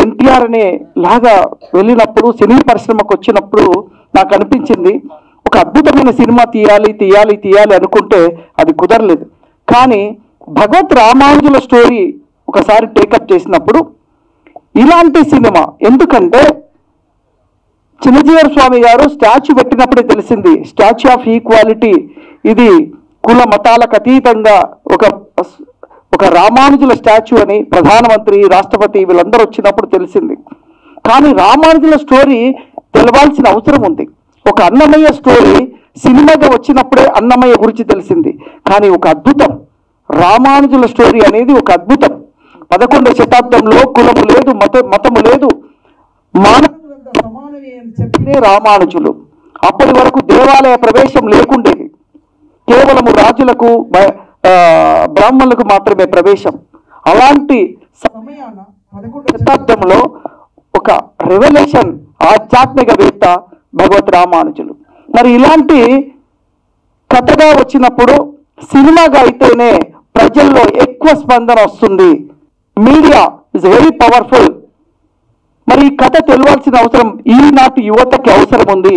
ఎన్టీఆర్ అనే లాగా వెళ్ళినప్పుడు సినీ పరిశ్రమకు వచ్చినప్పుడు నాకు అనిపించింది ఒక అద్భుతమైన సినిమా తీయాలి తీయాలి తీయాలి అనుకుంటే అది కుదరలేదు కానీ భగవత్ రామానుజుల స్టోరీ ఒకసారి టేకప్ చేసినప్పుడు ఇలాంటి సినిమా ఎందుకంటే చిన్నజీవర స్వామి గారు స్టాచ్యూ పెట్టినప్పుడే తెలిసింది స్టాచ్యూ ఆఫ్ ఈక్వాలిటీ ఇది కుల మతాలకు అతీతంగా ఒక ఒక రామానుజుల స్టాచ్యూ అని ప్రధానమంత్రి రాష్ట్రపతి వీళ్ళందరూ వచ్చినప్పుడు తెలిసింది కానీ రామానుజుల స్టోరీ తెలవాల్సిన అవసరం ఉంది ఒక అన్నమయ్య స్టోరీ సినిమాగా వచ్చినప్పుడే అన్నమయ్య గురించి తెలిసింది కానీ ఒక అద్భుతం రామానుజుల స్టోరీ అనేది ఒక అద్భుతం పదకొండవ శతాబ్దంలో కులము లేదు మత మతము లేదు మానవులంతా సమానమే అని చెప్పినే రామానుజులు అప్పటి వరకు దేవాలయ ప్రవేశం లేకుండేది కేవలము రాజులకు బ- ఆ, బ్రాహ్మణులకు మాత్రమే ప్రవేశం అలాంటి సమయాన పదకొండవ శతాబ్దంలో ఒక రెవల్యూషన్ ఆధ్యాత్మికవేత్త భగవత్ రామానుజులు మరి ఇలాంటి కథగా వచ్చినప్పుడు సినిమాగా అయితేనే ప్రజల్లో ఎక్కువ స్పందన వస్తుంది మీడియా ఇస్ వెరీ పవర్ఫుల్ మరి ఈ కథ తెలియాల్సిన అవసరం ఈనాటి యువతకి అవసరం ఉంది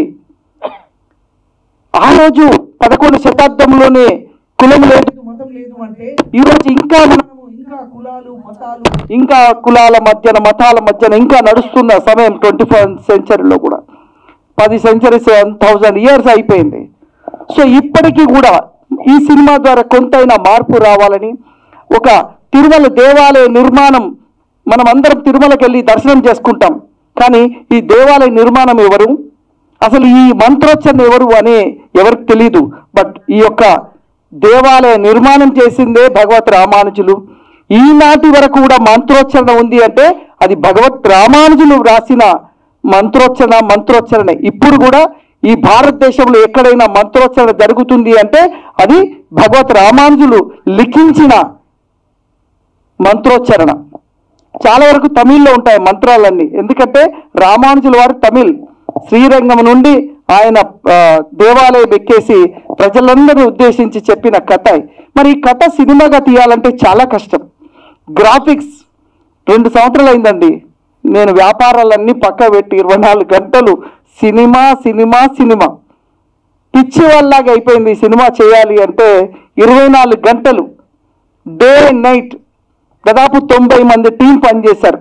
ఆ రోజు పదకొండు శతాబ్దంలోనే కులం లేదు మతం లేదు అంటే ఈ రోజు ఇంకా మనము ఇంకా కులాలు మతాలు ఇంకా కులాల మధ్యన మతాల మధ్యన ఇంకా నడుస్తున్న సమయం ట్వంటీ ఫోర్ సెంచరీలో కూడా పది సెంచరీస్ థౌజండ్ ఇయర్స్ అయిపోయింది సో ఇప్పటికీ కూడా ఈ సినిమా ద్వారా కొంతైనా మార్పు రావాలని ఒక తిరుమల దేవాలయ నిర్మాణం మనం అందరం తిరుమలకి వెళ్ళి దర్శనం చేసుకుంటాం కానీ ఈ దేవాలయ నిర్మాణం ఎవరు అసలు ఈ మంత్రోచ్చరణ ఎవరు అని ఎవరికి తెలియదు బట్ ఈ యొక్క దేవాలయ నిర్మాణం చేసిందే భగవత్ రామానుజులు ఈనాటి వరకు కూడా మంత్రోచ్చరణ ఉంది అంటే అది భగవత్ రామానుజులు రాసిన మంత్రోచ్చరణ మంత్రోచ్చరణ ఇప్పుడు కూడా ఈ భారతదేశంలో ఎక్కడైనా మంత్రోచ్చరణ జరుగుతుంది అంటే అది భగవత్ రామానుజులు లిఖించిన మంత్రోచ్చరణ చాలా వరకు తమిళ్లో ఉంటాయి మంత్రాలన్నీ ఎందుకంటే రామానుజుల వారు తమిళ్ శ్రీరంగం నుండి ఆయన ఆ, దేవాలయం ఎక్కేసి ప్రజలందరినీ ఉద్దేశించి చెప్పిన కథ మరి ఈ కథ సినిమాగా తీయాలంటే చాలా కష్టం గ్రాఫిక్స్ రెండు సంవత్సరాలు అయిందండి నేను వ్యాపారాలన్నీ పక్క పెట్టి ఇరవై నాలుగు గంటలు సినిమా సినిమా సినిమా పిచ్చి వాళ్ళలాగా అయిపోయింది ఈ సినిమా చేయాలి అంటే ఇరవై నాలుగు గంటలు డే అండ్ నైట్ దాదాపు తొంభై మంది టీం పనిచేశారు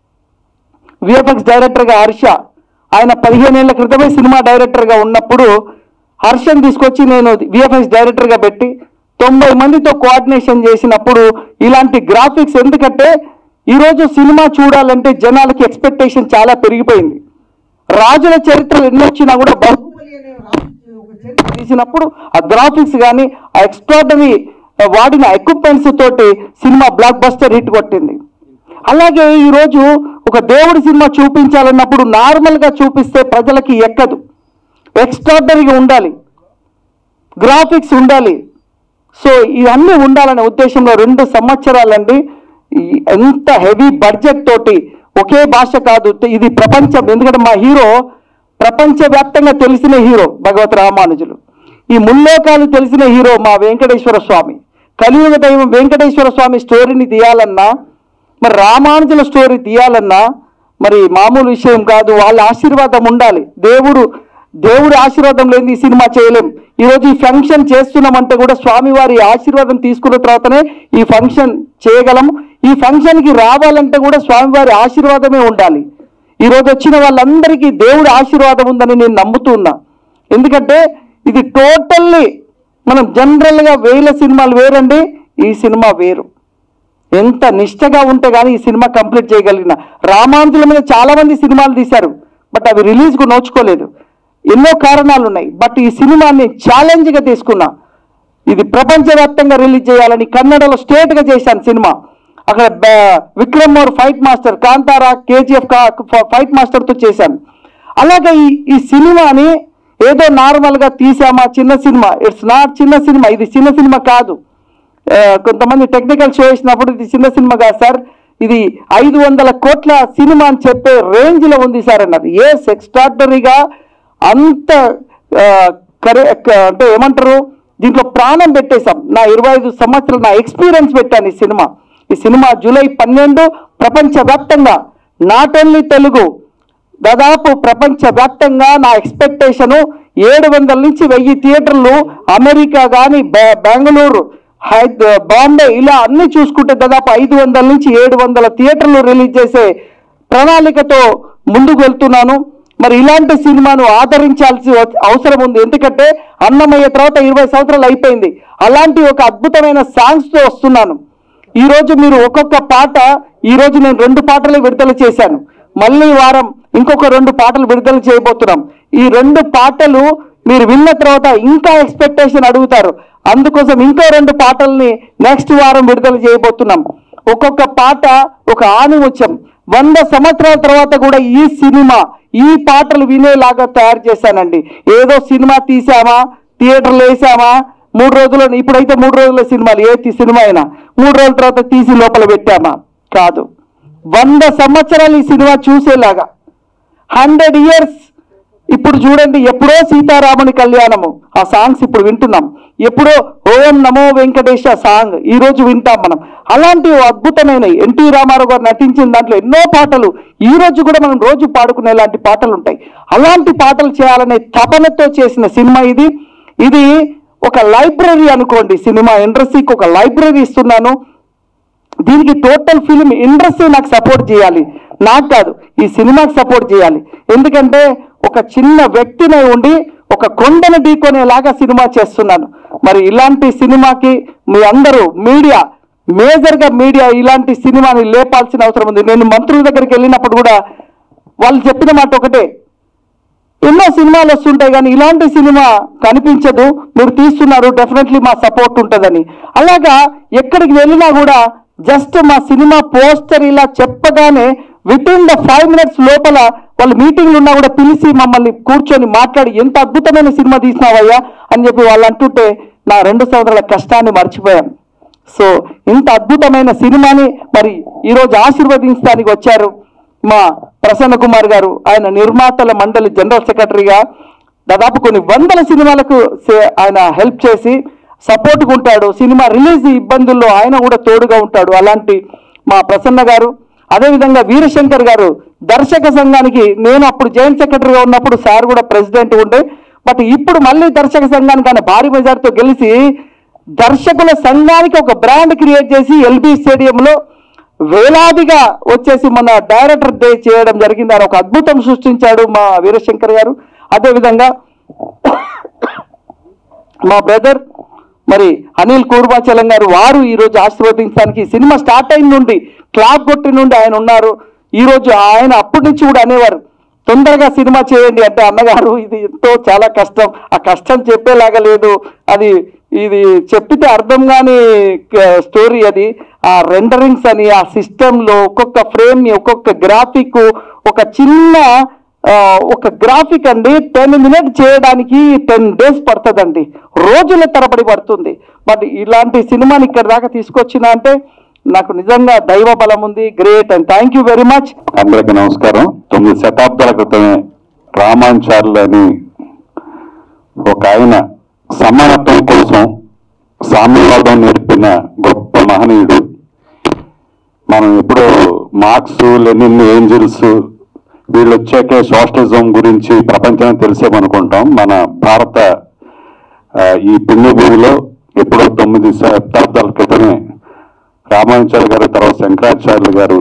విఎఫ్ఎక్స్ డైరెక్టర్గా హర్ష ఆయన పదిహేను ఏళ్ల క్రితమే సినిమా డైరెక్టర్గా ఉన్నప్పుడు హర్షని తీసుకొచ్చి నేను విఎఫ్ఎక్స్ డైరెక్టర్గా పెట్టి తొంభై మందితో కోఆర్డినేషన్ చేసినప్పుడు ఇలాంటి గ్రాఫిక్స్ ఎందుకంటే ఈరోజు సినిమా చూడాలంటే జనాలకి ఎక్స్పెక్టేషన్ చాలా పెరిగిపోయింది రాజుల చరిత్రలు ఎన్ని వచ్చినా కూడా బాహుబలి అనే రాజు ఒక చరిత్ర తీసినప్పుడు ఆ గ్రాఫిక్స్ కానీ ఆ ఎక్స్ట్రాడనరీ వాడిన ఎక్విప్మెంట్స్ తోటి సినిమా బ్లాక్ బస్టర్ హిట్ కొట్టింది అలాగే ఈరోజు ఒక దేవుడి సినిమా చూపించాలన్నప్పుడు నార్మల్గా చూపిస్తే ప్రజలకి ఎక్కదు ఎక్స్ట్రాడనరీగా ఉండాలి గ్రాఫిక్స్ ఉండాలి సో ఇవన్నీ ఉండాలనే ఉద్దేశంలో రెండు సంవత్సరాలండి ఈ ఎంత హెవీ బడ్జెట్ తోటి ఒకే భాష కాదు ఇది ప్రపంచం ఎందుకంటే మా హీరో ప్రపంచవ్యాప్తంగా తెలిసిన హీరో భగవత్ రామానుజులు ఈ ముల్లోకాలు తెలిసిన హీరో మా వెంకటేశ్వర స్వామి కలియుగ దైవం వెంకటేశ్వర స్వామి స్టోరీని తీయాలన్నా మరి రామానుజుల స్టోరీ తీయాలన్నా మరి మామూలు విషయం కాదు వాళ్ళ ఆశీర్వాదం ఉండాలి దేవుడు దేవుడి ఆశీర్వాదం లేని ఈ సినిమా చేయలేం ఈరోజు ఈ ఫంక్షన్ చేస్తున్నామంటే కూడా స్వామివారి ఆశీర్వాదం తీసుకున్న తర్వాతనే ఈ ఫంక్షన్ చేయగలము ఈ ఫంక్షన్కి రావాలంటే కూడా స్వామివారి ఆశీర్వాదమే ఉండాలి ఈరోజు వచ్చిన వాళ్ళందరికీ దేవుడి ఆశీర్వాదం ఉందని నేను నమ్ముతున్నా ఎందుకంటే ఇది టోటల్లీ మనం జనరల్గా వేల సినిమాలు వేరండి ఈ సినిమా వేరు ఎంత నిష్టగా ఉంటే కానీ ఈ సినిమా కంప్లీట్ చేయగలిగిన రామానుజుల మీద చాలా మంది సినిమాలు తీశారు బట్ అవి రిలీజ్కు నోచుకోలేదు ఎన్నో కారణాలు ఉన్నాయి బట్ ఈ సినిమాని ఛాలెంజ్గా తీసుకున్నా ఇది ప్రపంచవ్యాప్తంగా రిలీజ్ చేయాలని కన్నడలో స్టేట్గా చేశాను సినిమా అక్కడ బ- Vikram Mor fight master Kantara KGF fight మాస్టర్తో చేశాను అలాగే ఈ ఈ సినిమాని ఏదో నార్మల్గా తీసామా చిన్న సినిమా ఇట్స్ నాట్ చిన్న సినిమా ఇది చిన్న సినిమా కాదు ఆ, కొంతమంది టెక్నికల్ షో వేసినప్పుడు ఇది చిన్న సినిమా కాదు సార్ ఇది ఐదు వందల కోట్ల సినిమా అని చెప్పే రేంజ్లో ఉంది సార్ అన్నది ఎస్ ఎక్స్ట్రాడనరీగా అంత ఆ, కరే క- అంటే ఏమంటారు దీంట్లో ప్రాణం పెట్టేశాం నా ఇరవై ఐదు సంవత్సరాలు నా ఎక్స్పీరియన్స్ పెట్టాను ఈ సినిమా ఈ సినిమా జూలై పన్నెండు ప్రపంచవ్యాప్తంగా నాట్ ఓన్లీ తెలుగు దాదాపు ప్రపంచవ్యాప్తంగా నా ఎక్స్పెక్టేషను ఏడు వందల నుంచి వెయ్యి థియేటర్లు అమెరికా కానీ బెంగళూరు హైద బాంబే ఇలా అన్ని చూసుకుంటే దాదాపు ఐదు వందల నుంచి ఏడు వందల థియేటర్లు రిలీజ్ చేసే ప్రణాళికతో ముందుకు వెళ్తున్నాను మరి ఇలాంటి సినిమాను ఆదరించాల్సి వ- అవసరం ఉంది ఎందుకంటే అన్నమయ్య తర్వాత ఇరవై సంవత్సరాలు అయిపోయింది అలాంటి ఒక అద్భుతమైన సాంగ్స్తో వస్తున్నాను ఈ రోజు మీరు ఒక్కొక్క పాట ఈ రోజు నేను రెండు పాటలు విడుదల చేశాను మళ్ళీ వారం ఇంకొక రెండు పాటలు విడుదల చేయబోతున్నాం ఈ రెండు పాటలు మీరు విన్న తర్వాత ఇంకా ఎక్స్పెక్టేషన్ అడుగుతారు అందుకోసం ఇంకో రెండు పాటల్ని నెక్స్ట్ వారం విడుదల చేయబోతున్నాం ఒక్కొక్క పాట ఒక ఆనిముత్యం వంద సంవత్సరాల తర్వాత కూడా ఈ సినిమా ఈ పాటలు వినేలాగా తయారు చేశానండి ఏదో సినిమా తీసామా థియేటర్లో వేసామా మూడు రోజులు ఇప్పుడైతే మూడు రోజుల సినిమాలు ఏ తి- సినిమా అయినా మూడు రోజుల తర్వాత తీసి లోపల పెట్టామా కాదు వంద సంవత్సరాలు ఈ సినిమా చూసేలాగా హండ్రెడ్ ఇయర్స్ ఇప్పుడు చూడండి ఎప్పుడో సీతారాముని కళ్యాణము ఆ సాంగ్స్ ఇప్పుడు వింటున్నాం ఎప్పుడో ఓం నమో వెంకటేశ సాంగ్ ఈ రోజు వింటాం మనం అలాంటి ఓ అద్భుతమైన ఎన్టీ రామారావు గారు నటించిన దాంట్లో ఎన్నో పాటలు ఈ రోజు కూడా మనం రోజు పాడుకునే లాంటి పాటలు ఉంటాయి అలాంటి పాటలు చేయాలనే తపనతో చేసిన సినిమా ఇది ఇది ఒక లైబ్రరీ అనుకోండి సినిమా ఇండస్ట్రీకి ఒక లైబ్రరీ ఇస్తున్నాను దీనికి టోటల్ ఫిలిం ఇండస్ట్రీ నాకు సపోర్ట్ చేయాలి నాకు కాదు ఈ సినిమాకి సపోర్ట్ చేయాలి ఎందుకంటే ఒక చిన్న వ్యక్తిని ఉండి ఒక కొండను ఢీకొనేలాగా సినిమా చేస్తున్నాను మరి ఇలాంటి సినిమాకి మీ అందరూ మీడియా మేజర్గా మీడియా ఇలాంటి సినిమాని లేపాల్సిన అవసరం ఉంది నేను మంత్రుల దగ్గరికి వెళ్ళినప్పుడు కూడా వాళ్ళు చెప్పిన మాట ఒకటే ఎన్నో సినిమాలు వస్తుంటాయి కానీ ఇలాంటి సినిమా కనిపించదు మీరు తీస్తున్నారు డెఫినెట్లీ మా సపోర్ట్ ఉంటుందని అలాగా ఎక్కడికి వెళ్ళినా కూడా జస్ట్ మా సినిమా పోస్టర్ ఇలా చెప్పగానే with in the five minutes లోపల వాళ్ళు మీటింగ్లు ఉన్నా కూడా పిలిచి మమ్మల్ని కూర్చొని మాట్లాడి ఎంత అద్భుతమైన సినిమా తీసినావయ్యా అని చెప్పి వాళ్ళు అంటుంటే నా రెండు సంవత్సరాల కష్టాన్ని మర్చిపోయాను సో ఇంత అద్భుతమైన సినిమాని మరి ఈరోజు ఆశీర్వదించడానికి వచ్చారు మా ప్రసన్న కుమార్ గారు ఆయన నిర్మాతల మండలి జనరల్ సెక్రటరీగా దాదాపు కొన్ని వందల సినిమాలకు సే- ఆయన హెల్ప్ చేసి సపోర్ట్గా ఉంటాడు సినిమా రిలీజ్ ఇబ్బందుల్లో ఆయన కూడా తోడుగా ఉంటాడు అలాంటి మా ప్రసన్న గారు అదేవిధంగా వీరశంకర్ గారు దర్శక సంఘానికి నేను అప్పుడు జాయింట్ సెక్రటరీగా ఉన్నప్పుడు సార్ కూడా ప్రెసిడెంట్ ఉండే బట్ ఇప్పుడు మళ్ళీ దర్శక సంఘానికి ఆయన భారీ మెజార్టీతో గెలిచి దర్శకుల సంఘానికి ఒక బ్రాండ్ క్రియేట్ చేసి ఎల్బీ స్టేడియంలో వేలాదిగా వచ్చేసి మన డైరెక్టర్ డే చేయడం జరిగింది ఆయన ఒక అద్భుతం సృష్టించాడు మా వీరశంకర్ గారు అదేవిధంగా మా బ్రదర్ మరి అనిల్ కూర్మాచలం గారు వారు ఈ రోజు ఆశీర్వదించడానికి సినిమా స్టార్ట్ అయిన నుండి క్లాప్ కొట్టి నుండి ఆయన ఉన్నారు ఈ రోజు ఆయన అప్పటి నుంచి కూడా అనేవారు తొందరగా సినిమా చేయండి అంటే అన్నగారు ఇది ఎంతో చాలా కష్టం ఆ కష్టం చెప్పేలాగా లేదు అది ఇది చెప్పితే అర్థం కాని స్టోరీ అది ఆ రెండరింగ్స్ అని ఆ సిస్టంలో ఒక్కొక్క ఫ్రేమ్ ని ఒక్కొక్క గ్రాఫిక్ ఒక చిన్న ఆ, ఒక గ్రాఫిక్ అండి టెన్ మినిట్ చేయడానికి టెన్ డేస్ పడుతుందండి రోజుల తరబడి పడుతుంది బట్ ఇలాంటి సినిమాని ఇక్కడ దాకా తీసుకొచ్చిన అంటే నాకు నిజంగా దైవ బలం ఉంది great and thank you very much అందరికీ నమస్కారం తొమ్మిది శతాబ్దాల క్రితమే రామాంచార్యులు అని ఒక ఆయన సమానత్వం కోసం సామ్యవాదం నేర్పిన గొప్ప మహనీయుడు మనం ఎప్పుడో మార్క్స్ లెనిన్ ఏంజిల్స్ వీళ్ళు వచ్చాకే సోషలిజం గురించి ప్రపంచానికి తెలిసేమనుకుంటాం మన భారత ఆ, ఈ పుణ్యభూమిలో ఎప్పుడో తొమ్మిది శతాబ్దాల క్రితమే రామానుచార్య గారు తర్వాత శంకరాచార్యులు గారు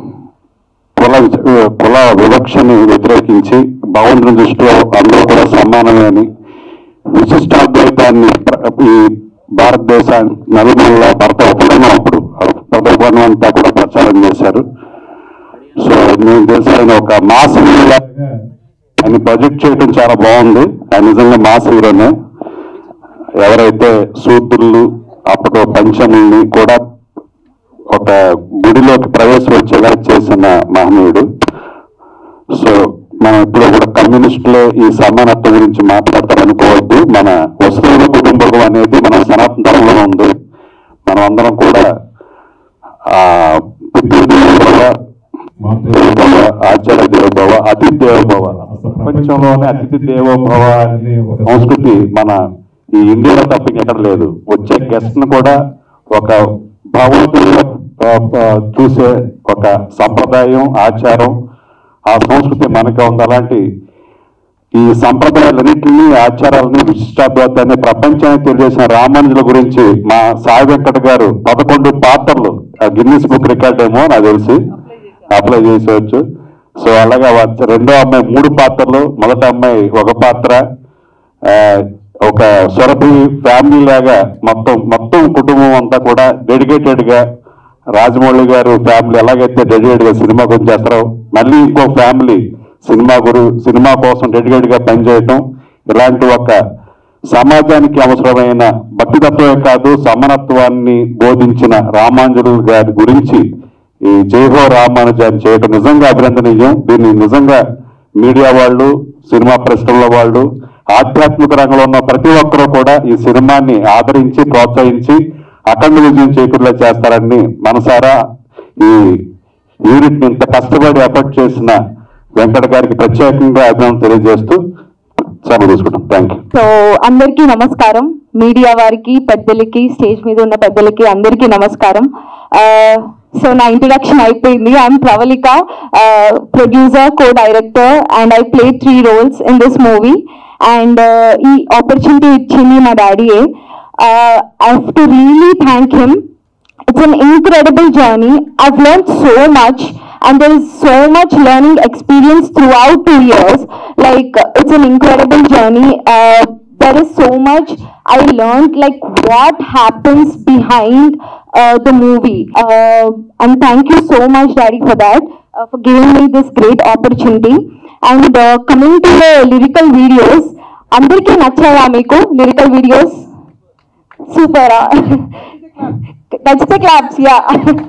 కుల కుల వివక్షని వ్యతిరేకించి భగవంతుని దృష్టిలో అందరూ కూడా సమానమే అని విశిష్టాద్వైతాన్ని ప్ర- ఈ భారతదేశాన్ని నలుమూల భరత ఉపకరణం అప్పుడు భరత ఉపకరణం అంతా కూడా ప్రచారం చేశారు సో నేను తెలిసి ఆయన ఒక మాస్ హీరోలా ఆయన ప్రొజెక్ట్ చేయడం చాలా బాగుంది ఆయన నిజంగా మాస్ హీరోనే ఎవరైతే సూత్రులు అప్పటి పంచముల్ని కూడా ఒక గుడిలోకి ప్రవేశించేలా చేసిన మహనీయుడు సో మనం ఇప్పుడు కూడా కమ్యూనిస్టులే ఈ సమానత్వం గురించి మాట్లాడతారనుకోవద్దు మన వస్తువుల కుటుంబం అనేది మన సనాతన ధర్మంలో ఉంది మనం అందరం కూడా ఆ పితృదేవోభవ, దేవోభవ, ఆచార్య దేవోభవ అతిథి దేవోభవ ప్రపంచంలోనే అతిథి దేవోభవ అనే ఒక సంస్కృతి మన ఈ ఇండియాలో తప్ప ఎక్కడ లేదు వచ్చే గెస్ట్ ను కూడా ఒక భగవంతుడి ఆ, ఆ, చూసే ఒక సంప్రదాయం ఆచారం ఆ సంస్కృతి మనకే ఉంది అలాంటి ఈ సంప్రదాయాలన్నింటినీ ఆచారాలని విశిష్టాద్వాతాన్ని ప్రపంచానికి తెలియజేసిన రామానుజుల గురించి మా సాయి వెంకట గారు పదకొండు పాత్రలు ఆ గిన్నిస్ బుక్ రికార్డ్ ఏమో నాకు తెలిసి అప్లై చేసేవచ్చు సో అలాగా వా- రెండో అమ్మాయి మూడు పాత్రలు మొదటి అమ్మాయి ఒక పాత్ర ఆ, ఒక సొరభి ఫ్యామిలీ లాగా మొత్తం మొత్తం కుటుంబం అంతా కూడా డెడికేటెడ్ గా రాజమౌళి గారు ఫ్యామిలీ ఎలాగైతే డెడికేటెడ్ గా సినిమా గురించి చేస్తారో మళ్ళీ ఇంకో ఫ్యామిలీ సినిమా గురు సినిమా కోసం డెడికేటెడ్ గా పనిచేయటం ఇలాంటి ఒక సమాజానికి అవసరమైన భక్తితత్వమే కాదు సమానత్వాన్ని బోధించిన రామాంజలు గారి గురించి ఈ జైహో రామానుజాన్ని చేయటం నిజంగా అభినందనీయం దీన్ని నిజంగా మీడియా వాళ్ళు సినిమా పరిశ్రమల వాళ్ళు ఆధ్యాత్మిక రంగంలో ఉన్న ప్రతి ఒక్కరూ కూడా ఈ సినిమాని ఆదరించి ప్రోత్సహించి అఖండ విజయం చేకూరులా చేస్తారని మనసారా ఈ యూనిట్ ఇంత కష్టపడి ఎఫర్ట్ చేసిన వెంకట గారికి ప్రత్యేకంగా అభినందన తెలియజేస్తూ సెలవు తీసుకుంటాం థ్యాంక్ యూ సో అందరికీ నమస్కారం మీడియా వారికి పెద్దలకి స్టేజ్ మీద ఉన్న పెద్దలకి అందరికీ నమస్కారం సో నా ఇంట్రడక్షన్ అయిపోయింది I'm Pravalika producer co director and I play three roles in this movie and ఈ ఆపర్చునిటీ ఇచ్చింది మా డాడీయే I have to really thank him it's an incredible journey. I've learned so much, and there is so much learning experience throughout two years. Like, uh, it's an incredible journey. Uh, there is so much I learned, like what happens behind uh, the movie. Uh, and thank you so much, Daddy, for that, uh, for giving me this great opportunity. And uh, coming to the lyrical videos, అందరికీ నచ్చాయా మీకు lyrical videos సూపరా That's the claps, yeah.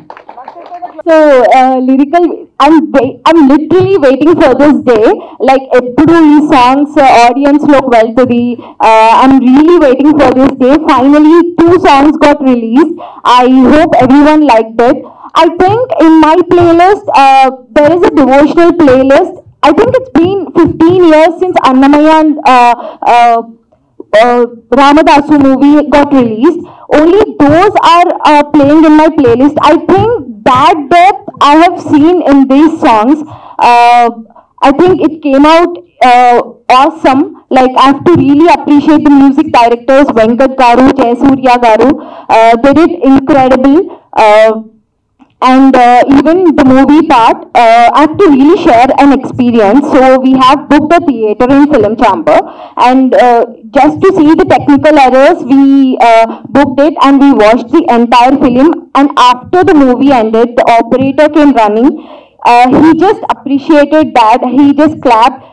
so uh, lyrical, I'm wai- I'm literally waiting for this day. Like ఎప్పుడు ఈ songs audience లోకి వెళ్తుంది I'm really waiting for this day finally two songs got release I hope every one like that I think in my playlist, uh, there is a devotional playlist. I think it's been 15 years since Annamaya and uh, uh, uh, Ramadasu movie got released. Only those are uh, playing in my playlist. I think that depth I have seen in these songs. Uh, I think it came out uh, awesome. Like I have to really appreciate the music directors Venkat Garu, Jayasurya Garu. Uh, they did incredible. Uh, and uh, even the movie part, uh, I have to really share an experience. So we have booked a theater in Film Chamber, and uh, just to see the technical errors, we uh, booked it and we watched the entire film. And after the movie ended, the operator came running. Uh, he just appreciated that. He just clapped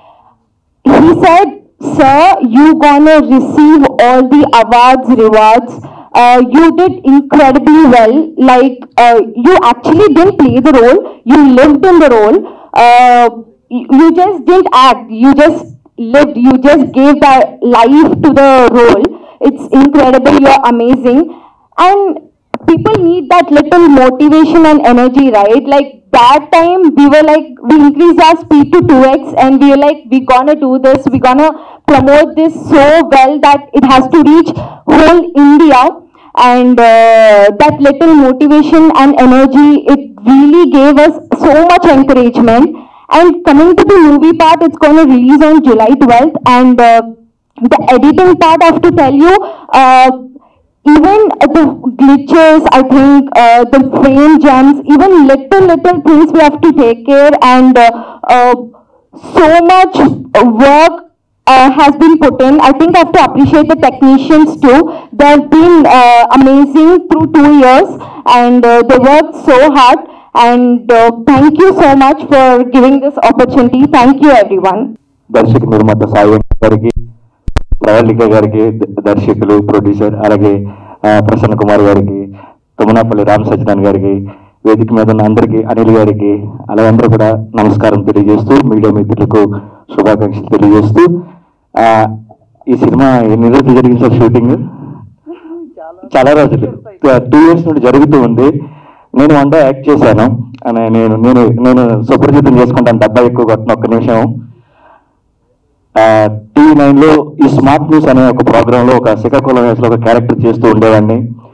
he said, Sir, you gonna receive all the awards, rewards. Uh, you did incredibly well. Like, uh, you actually didn't play the role, you lived in the role. Uh, you you just didn't act, you just lived, you just gave that life to the role. It's incredible, you're amazing. And people need that little motivation and energy, right? Like that time we were like, we increased our speed to 2x and we were like, we gonna do this, we gonna promote this so well that it has to reach whole India. And uh, that little motivation and energy, it really gave us so much encouragement. And coming to the movie part, it's going to release on July 12th. And uh, the editing part, I have to tell you, uh, even the glitches, I think, uh, the frame jumps, even little, little things we have to take care and uh, uh, so much work uh, has been put in. I think I have to appreciate the technicians too. They've been uh, amazing through two years and uh, they worked so hard. And uh, thank you so much for giving this opportunity. Thank you, everyone. దర్శక నిర్మాత సాయి వెంకట్ గారికి ప్రవళిక గారికి the- దర్శకులు producer అలాగే ఆ, ప్రసన్న కుమార్ గారికి తుమ్మనాపల్లి రామ్ సత్యనారాయణ గారికి వేదిక మీద ఉన్న అందరికీ అనిల్ గారికి అలాగే అందరూ కూడా నమస్కారం తెలియజేస్తూ మీడియా మిత్రులకు శుభాకాంక్షలు తెలియజేస్తూ ఆ, ఈ సినిమా ఎన్ని రోజులు జరిగింది సార్ షూటింగ్ చాలా రోజులు టూ ఇయర్స్ నుండి జరుగుతూ ఉంది నేను వన్ డే యాక్ట్ చేశాను అని నేను నేను నేను సుప్రజితం చేసుకుంటాను డబ్బా ఎక్కువ కొట్టిన ఒక్క నిమిషం టీవీ నైన్ లో ఈ స్మార్ట్ న్యూస్ అనే ఒక ప్రోగ్రామ్ లో ఒక శ్రీకాకుళం వయసులో ఒక క్యారెక్టర్ చేస్తూ ఉండేవాడిని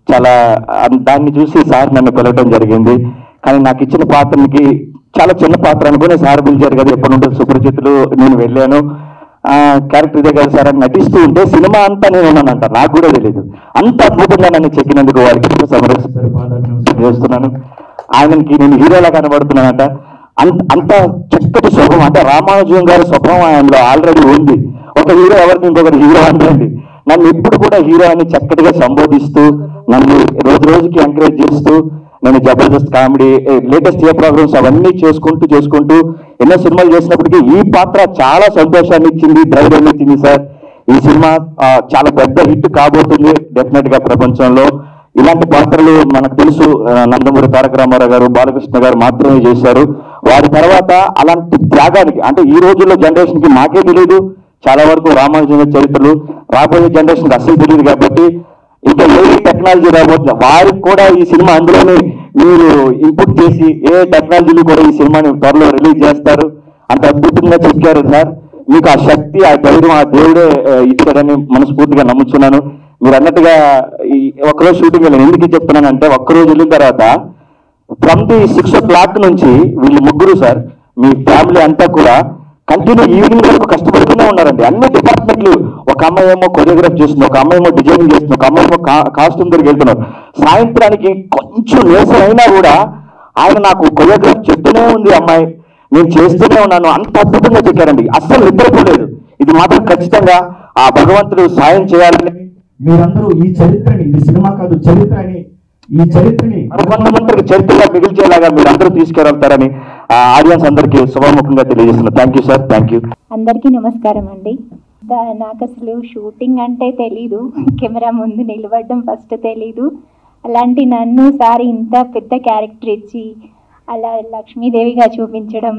చాలా ఆ, దాన్ని చూసి సార్ నన్ను పిలవడం జరిగింది కానీ నాకు ఇచ్చిన పాత్రకి చాలా చిన్న పాత్ర అనుకుని సార్ పిలిచారు కదా ఎప్పటి నుండి సుపరిచితులు నేను వెళ్ళాను ఆ క్యారెక్టర్ ఇదే కదా సార్ అని నటిస్తూ ఉంటే సినిమా అంతా నేను ఉన్నానంట నాకు కూడా తెలియదు అంత అద్భుతంగా నన్ను చెక్కినందుకు వారికి సమరస్తారు చేస్తున్నాను ఆయనకి నేను హీరోలా కనబడుతున్నానంట అంత అంత చక్కటి స్వభావం అంటే రామానుజం గారి స్వభావం ఆయనలో ఆల్రెడీ ఉంది ఒక హీరో ఎవరికి ఇంకొకరు హీరో అంటుంది నన్ను ఎప్పుడు కూడా హీరో అని చక్కటిగా సంబోధిస్తూ నన్ను రోజు రోజుకి ఎంకరేజ్ చేస్తూ నేను జబర్దస్త్ కామెడీ లేటెస్ట్ ఏ ప్రోగ్రామ్స్ అవన్నీ చేసుకుంటూ చేసుకుంటూ ఎన్నో సినిమాలు చేసినప్పటికీ ఈ పాత్ర చాలా సంతోషాన్ని ఇచ్చింది ధైర్యాన్ని ఇచ్చింది సార్ ఈ సినిమా ఆ, చాలా పెద్ద హిట్ కాబోతుంది డెఫినెట్ గా ప్రపంచంలో ఇలాంటి పాత్రలు మనకు తెలుసు ఆ, నందమూరి తారక రామారావు గారు బాలకృష్ణ గారు మాత్రమే చేశారు వారి తర్వాత అలాంటి త్యాగానికి అంటే ఈ రోజుల్లో జనరేషన్ కి మాకే తెలియదు చాలా వరకు రామానుజన్ గారి చరిత్రలు రాబోయే జనరేషన్ కి అస్సలు తెలియదు కాబట్టి ఇంకా ఏ టెక్నాలజీ రాబోతుంది వారికి కూడా ఈ సినిమా అందులోనే మీరు ఇన్పుట్ చేసి ఏ టెక్నాలజీలు కూడా ఈ సినిమాని త్వరలో రిలీజ్ చేస్తారు అంత అద్భుతంగా చెప్పారు సార్ మీకు ఆ శక్తి ఆ ధైర్యం ఆ దేవుడే ఆ, ఇచ్చాడని మనస్ఫూర్తిగా నమ్ముతున్నాను మీరు అన్నట్టుగా ఈ ఒక్కరోజు షూటింగ్ వెళ్ళాను ఎందుకు చెప్తున్నానంటే ఒక్కరోజు వెళ్ళిన తర్వాత from the six o'clock నుంచి వీళ్ళు ముగ్గురు సార్ మీ ఫ్యామిలీ అంతా కూడా కంటిన్యూ ఈవినింగ్ వరకు కష్టపడుతూనే ఉన్నారండి అన్ని డిపార్ట్మెంట్లు ఒక అమ్మాయి ఏమో కొరియోగ్రాఫ్ చేస్తుంది ఒక అమ్మాయి ఏమో డిజైనింగ్ చేస్తుంది ఒక అమ్మాయి ఏమో కాస్ట్యూమ్ దగ్గరికి వెళ్తున్నారు సాయంత్రానికి కొంచెం నీరసం అయినా కూడా ఆయన నాకు కొరియోగ్రాఫ్ చెప్తూనే ఉంది అమ్మాయి నేను చేస్తూనే ఉన్నాను అంత అద్భుతంగా చెప్పారండి అస్సలు నిద్రపోలేదు ఇది మాత్రం ఖచ్చితంగా ఆ భగవంతుడు సాయం చేయాలని మీరందరూ ఈ చరిత్రని ఇది సినిమా కాదు చరిత్ర అని ఈ చరిత్రని మరికొంతమందికి చరిత్రగా మిగిల్చేలాగా మీరు అందరూ తీసుకెళ్తారని ఆడియన్స్ అందరికీ శుభముఖంగా తెలియజేస్తున్నారు thank you sir thank you అందరికీ నమస్కారం అండి దా- నాకు అసలు షూటింగ్ అంటే తెలీదు కెమెరా ముందు నిలబడడం ఫస్ట్ తెలీదు అలాంటి నన్ను సార్ ఇంత పెద్ద క్యారెక్టర్ ఇచ్చి అలా లక్ష్మీదేవిగా చూపించడం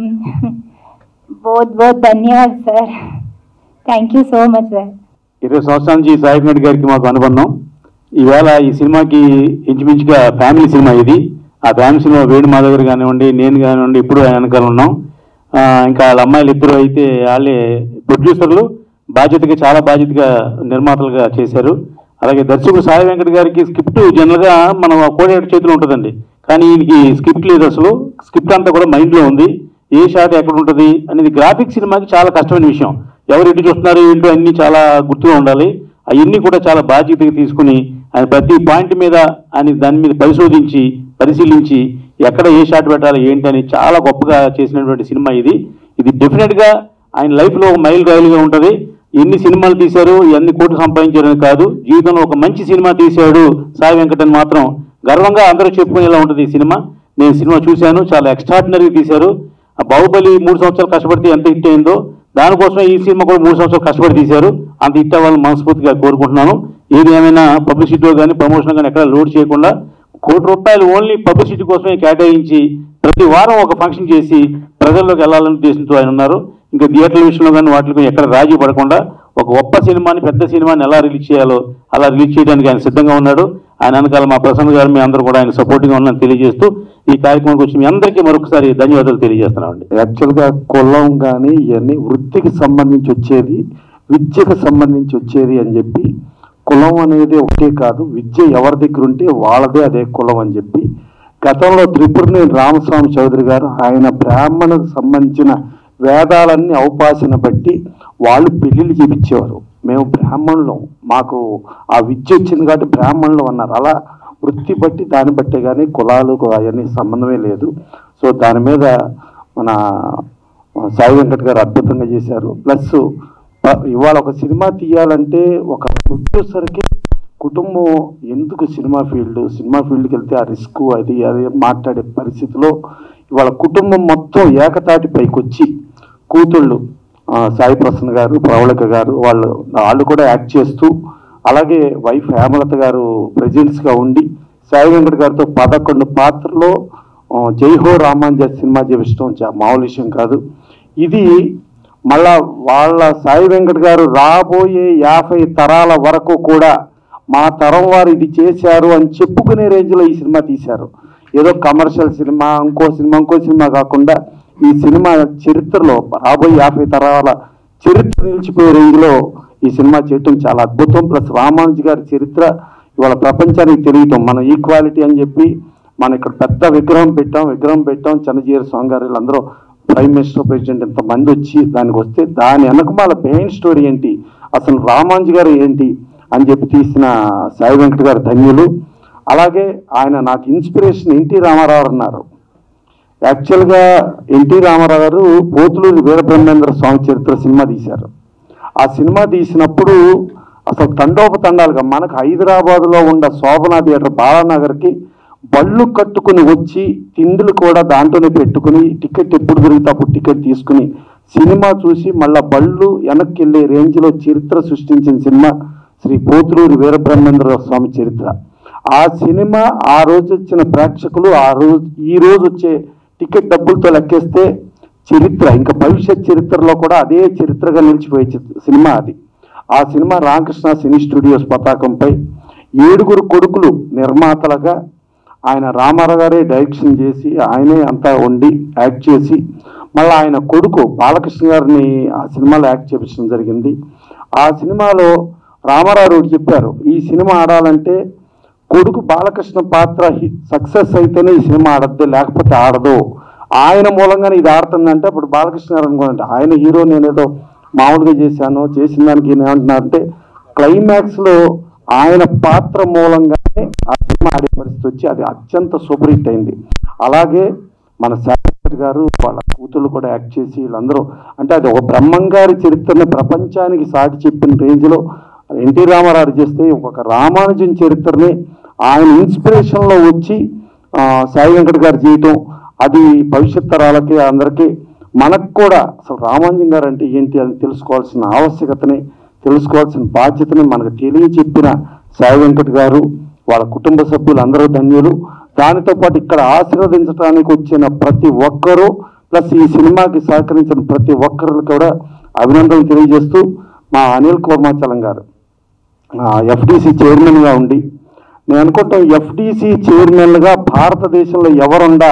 బోత్ బోత్ ధన్యవాద్ sir thank you so much sir ఇరవై సంవత్సరాల నుంచి సాయి నాయుడు గారికి మాకు అనుబంధం ఈవేళ ఈ సినిమాకి ఇంచుమించుగా ఫ్యామిలీ సినిమా ఇది ఆ ఫ్యామిలీ సినిమా వేణు మాధవ్ గారు కానివ్వండి నేను కానివ్వండి ఇప్పుడు ఆయన వెనకాల ఉన్నాం ఆ, ఇంకా వాళ్ళ అమ్మాయిలు ఇద్దరు అయితే వాళ్ళే ప్రొడ్యూసర్లు బాధ్యతగా చాలా బాధ్యతగా నిర్మాతలుగా చేశారు అలాగే దర్శకుడు సాయి వెంకట గారికి స్క్రిప్ట్ జనరల్గా మనం కోడేటి చేతిలో ఉంటుందండి కానీ ఈయనకి స్క్రిప్ట్ లేదు అసలు స్క్రిప్ట్ అంతా కూడా మైండ్లో ఉంది ఏ షాట్ ఎక్కడ ఉంటుంది అనేది గ్రాఫిక్ సినిమాకి చాలా కష్టమైన విషయం ఎవరు ఎటు చూస్తున్నారు ఏంటో అన్ని చాలా గుర్తుగా ఉండాలి అవన్నీ కూడా చాలా బాధ్యతగా తీసుకుని ఆయన ప్రతి పాయింట్ మీద ఆయన దాని మీద పరిశోధించి పరిశీలించి ఎక్కడ ఏ షాట్ పెట్టాలి ఏంటని చాలా గొప్పగా చేసినటువంటి సినిమా ఇది ఇది డెఫినెట్ గా ఆయన లైఫ్ లో ఒక మైల్ రాయిలుగా ఉంటది ఎన్ని సినిమాలు తీశారు ఎన్ని కోట్లు సంపాదించారని కాదు జీవితంలో ఒక మంచి సినిమా తీశాడు సాయి వెంకటన్ మాత్రం గర్వంగా అందరూ చెప్పుకునేలా ఉంటుంది ఈ సినిమా నేను సినిమా చూశాను చాలా ఎక్స్ట్రాడినరీగా తీశారు ఆ బాహుబలి మూడు సంవత్సరాలు కష్టపడితే ఎంత హిట్ అయిందో దానికోసమే ఈ సినిమా కూడా మూడు సంవత్సరాలు కష్టపడి తీశారు అంత హిట్ అవ్వాలని మనస్ఫూర్తిగా కోరుకుంటున్నాను ఏది ఏమైనా పబ్లిసిటీలో కానీ ప్రమోషన్ కానీ ఎక్కడ లోడ్ చేయకుండా కోటి రూపాయలు ఓన్లీ పబ్లిసిటీ కోసమే కేటాయించి ప్రతి వారం ఒక ఫంక్షన్ చేసి ప్రజల్లోకి వెళ్ళాలని ఉద్దేశంతో ఆయన ఉన్నారు ఇంకా థియేటర్ల విషయంలో కానీ వాటికి ఎక్కడ రాజీ పడకుండా ఒక గొప్ప సినిమాని పెద్ద సినిమాని ఎలా రిలీజ్ చేయాలో అలా రిలీజ్ చేయడానికి ఆయన సిద్ధంగా ఉన్నాడు ఆయన వెనకాల మా ప్రసన్న గారు మీ అందరూ కూడా ఆయన సపోర్టింగ్గా ఉన్నారని తెలియజేస్తూ ఈ కార్యక్రమానికి వచ్చి మీ అందరికీ మరొకసారి ధన్యవాదాలు తెలియజేస్తున్నామండి యాక్చువల్గా కులం కానీ ఇవన్నీ వృత్తికి సంబంధించి వచ్చేది విద్యకు సంబంధించి వచ్చేది అని చెప్పి కులం అనేది ఒకటే కాదు విద్య ఎవరి దగ్గర ఉంటే వాళ్ళదే అదే కులం అని చెప్పి గతంలో త్రిపురనేని రామస్వామి చౌదరి గారు ఆయన బ్రాహ్మణకు సంబంధించిన వేదాలన్నీ అవపాసన బట్టి వాళ్ళు పెళ్లిళ్ళు చేపించేవారు మేము బ్రాహ్మణులం మాకు ఆ విద్య వచ్చింది కాబట్టి బ్రాహ్మణులం అన్నారు అలా వృత్తి బట్టి దాన్ని బట్టే కానీ కులాలు అవన్నీ సంబంధమే లేదు సో దాని మీద మన సాయి వెంకట్ గారు అద్భుతంగా చేశారు ప్లస్ ప- ఇవాళ ఒక సినిమా తీయాలంటే ఒక ప్రొడ్యూసర్కి కుటుంబం ఎందుకు సినిమా ఫీల్డ్ సినిమా ఫీల్డ్కి వెళ్తే ఆ రిస్క్ అది అది మాట్లాడే పరిస్థితిలో ఇవాళ కుటుంబం మొత్తం ఏకతాటి పైకి వచ్చి కూతుళ్ళు ఆ, సాయి ప్రసన్న గారు ప్రవళిక గారు వాళ్ళు వాళ్ళు కూడా యాక్ట్ చేస్తూ అలాగే వైఫ్ హేమలత గారు ప్రెజెంట్స్గా ఉండి సాయి వెంకట్ గారితో పదకొండు పాత్రలో ఆ, జై హో రామాంజ సినిమా చేపించడం చా- మామూలు విషయం కాదు ఇది మళ్ళా వాళ్ళ సాయి వెంకట్ గారు రాబోయే యాభై తరాల వరకు కూడా మా తరం వారు ఇది చేశారు అని చెప్పుకునే రేంజ్లో ఈ సినిమా తీశారు ఏదో కమర్షియల్ సినిమా ఇంకో సినిమా ఇంకో సినిమా కాకుండా ఈ సినిమా చరిత్రలో రాబోయే యాభై తరాల చరిత్ర నిలిచిపోయే రేంజ్లో ఈ సినిమా చేయటం చాలా అద్భుతం ప్లస్ రామానుజు గారి చరిత్ర ఇవాళ ప్రపంచానికి తెలియటం మన ఈక్వాలిటీ అని చెప్పి మనం ఇక్కడ పెద్ద విగ్రహం పెట్టాం విగ్రహం పెట్టాం చిన్నజీరి స్వామి గారు వీళ్ళందరూ ప్రైమ్ మినిస్టర్ ప్రెసిడెంట్ ఇంతమంది వచ్చి దానికి వస్తే దాని వెనకమాల మెయిన్ స్టోరీ ఏంటి అసలు రామాంజీ గారు ఏంటి అని చెప్పి తీసిన సాయి వెంకట గారు ధన్యులు అలాగే ఆయన నాకు ఇన్స్పిరేషన్ ఎన్టీ రామారావు అన్నారు యాక్చువల్గా ఎన్టీ రామారావు గారు పోతులూరి వీరబ్రహ్మేంద్ర స్వామి చరిత్ర సినిమా తీశారు ఆ సినిమా తీసినప్పుడు అసలు తండోపతండాలుగా మనకు హైదరాబాద్లో ఉన్న శోభనా థియేటర్ బాలానగర్కి బళ్ళు కట్టుకుని వచ్చి తిండులు కూడా దాంట్లోనే పెట్టుకుని టికెట్ ఎప్పుడు దొరికితే అప్పుడు టికెట్ తీసుకుని సినిమా చూసి మళ్ళా బళ్ళు వెనక్కి వెళ్ళే రేంజ్లో చరిత్ర సృష్టించిన సినిమా శ్రీ పోతులూరి వీరబ్రహ్మేంద్ర స్వామి చరిత్ర ఆ సినిమా ఆ రోజు వచ్చిన ప్రేక్షకులు ఆ రోజు ఈ రోజు వచ్చే టికెట్ డబ్బులతో లెక్కేస్తే చరిత్ర ఇంకా భవిష్యత్ చరిత్రలో కూడా అదే చరిత్రగా నిలిచిపోయే చిత్ర- సినిమా అది ఆ సినిమా రామకృష్ణ సినీ స్టూడియోస్ పతాకంపై ఏడుగురు కొడుకులు నిర్మాతలుగా ఆయన రామారావు గారే డైరెక్షన్ చేసి ఆయనే అంతా వండి యాక్ట్ చేసి మళ్ళీ ఆయన కొడుకు బాలకృష్ణ గారిని ఆ సినిమాలో యాక్ట్ చేపించడం జరిగింది ఆ సినిమాలో రామారావు గారు చెప్పారు ఈ సినిమా ఆడాలంటే కొడుకు బాలకృష్ణ పాత్ర సక్సెస్ అయితేనే ఈ సినిమా ఆడద్దు లేకపోతే ఆడదు ఆయన మూలంగానే ఇది ఆడుతుందంటే అప్పుడు బాలకృష్ణ గారు అనుకోండి ఆయన హీరో నేనేదో మామూలుగా చేశాను చేసిన దానికి ఈయన ఏమంటున్నారంటే క్లైమాక్స్ లో ఆయన పాత్ర మూలంగానే ఆ సినిమా ఆడే పరిస్థితి వచ్చి అది అత్యంత సూపర్ హిట్ అయింది అలాగే మన శాస్త్రి గారు వాళ్ళ కూతుళ్ళు కూడా యాక్ట్ చేసి వీళ్ళందరూ అంటే అది ఒక బ్రహ్మంగారి చరిత్రని ప్రపంచానికి సాటి చెప్పిన రేంజ్లో ఎన్టీ రామారావు చేస్తే ఒక రామానుజన్ చరిత్రని ఆయన ఇన్స్పిరేషన్లో వచ్చి ఆ, సాయి వెంకట్ గారు చేయటం అది భవిష్యత్ తరాలకి అందరికీ మనకు కూడా అసలు రామానుజన్ గారు అంటే ఏంటి అని తెలుసుకోవాల్సిన ఆవశ్యకతని తెలుసుకోవాల్సిన బాధ్యతని మనకు తెలియచెప్పిన సాయి వెంకట్ గారు వాళ్ళ కుటుంబ సభ్యులు అందరూ ధన్యులు దానితో పాటు ఇక్కడ ఆశీర్వదించడానికి వచ్చిన ప్రతి ఒక్కరూ ప్లస్ ఈ సినిమాకి సహకరించిన ప్రతి ఒక్కరు కూడా అభినందనలు తెలియజేస్తూ మా అనిల్ కోర్మాచలం గారు ఎఫ్డిసి చైర్మన్గా ఉండి నేను అనుకుంటాం ఎఫ్డిసి చైర్మన్గా భారతదేశంలో ఎవరుండా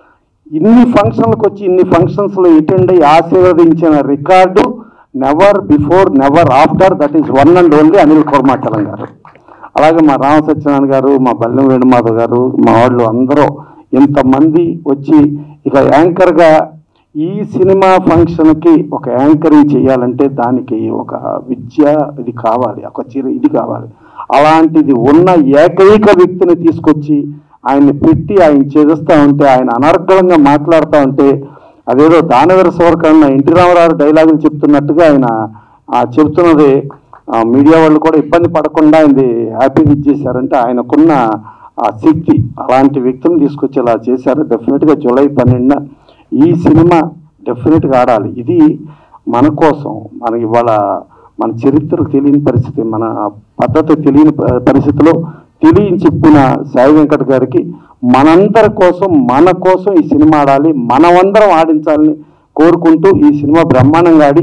ఇన్ని ఫంక్షన్లకు వచ్చి ఇన్ని ఫంక్షన్స్లో అటెండ్ అయ్యి ఆశీర్వదించిన record never before never after that is one and only Anil Kormachalam గారు అలాగే మా రామ సత్యనారాయణ గారు మా బల్లెం వేణుమాధవ్ గారు మా వాళ్ళు అందరూ ఇంతమంది వచ్చి ఇక యాంకర్గా ఈ సినిమా ఫంక్షన్కి ఒక యాంకరింగ్ చేయాలంటే దానికి ఒక విద్య ఇది కావాలి ఒక చిర ఇది కావాలి అలాంటిది ఉన్న ఏకైక వ్యక్తిని తీసుకొచ్చి ఆయన్ని పెట్టి ఆయన చేస్తూ ఉంటే ఆయన అనర్గళంగా మాట్లాడుతూ ఉంటే అదేదో దానవీర సవర్కన్న ఎన్టీ రామారావు డైలాగులు చెప్తున్నట్టుగా ఆయన ఆ చెప్తున్నది ఆ మీడియా వాళ్ళు కూడా ఇబ్బంది పడకుండా ఆయనది హ్యాపీగా ఇచ్చేసారంటే ఆయనకున్న ఆ శక్తి అలాంటి వ్యక్తిని తీసుకొచ్చి ఇలా చేశారు డెఫినెట్గా జూలై పన్నెండున ఈ సినిమా డెఫినెట్గా ఆడాలి ఇది మన కోసం మన ఇవాళ మన చరిత్ర తెలియని పరిస్థితి మన పద్ధతి తెలియని ప- పరిస్థితిలో తెలియని చెప్పిన సాయి వెంకట్ గారికి మనందరి కోసం మన కోసం ఈ సినిమా ఆడాలి మనమందరం ఆడించాలని కోరుకుంటూ ఈ సినిమా బ్రహ్మాండంగా ఆడి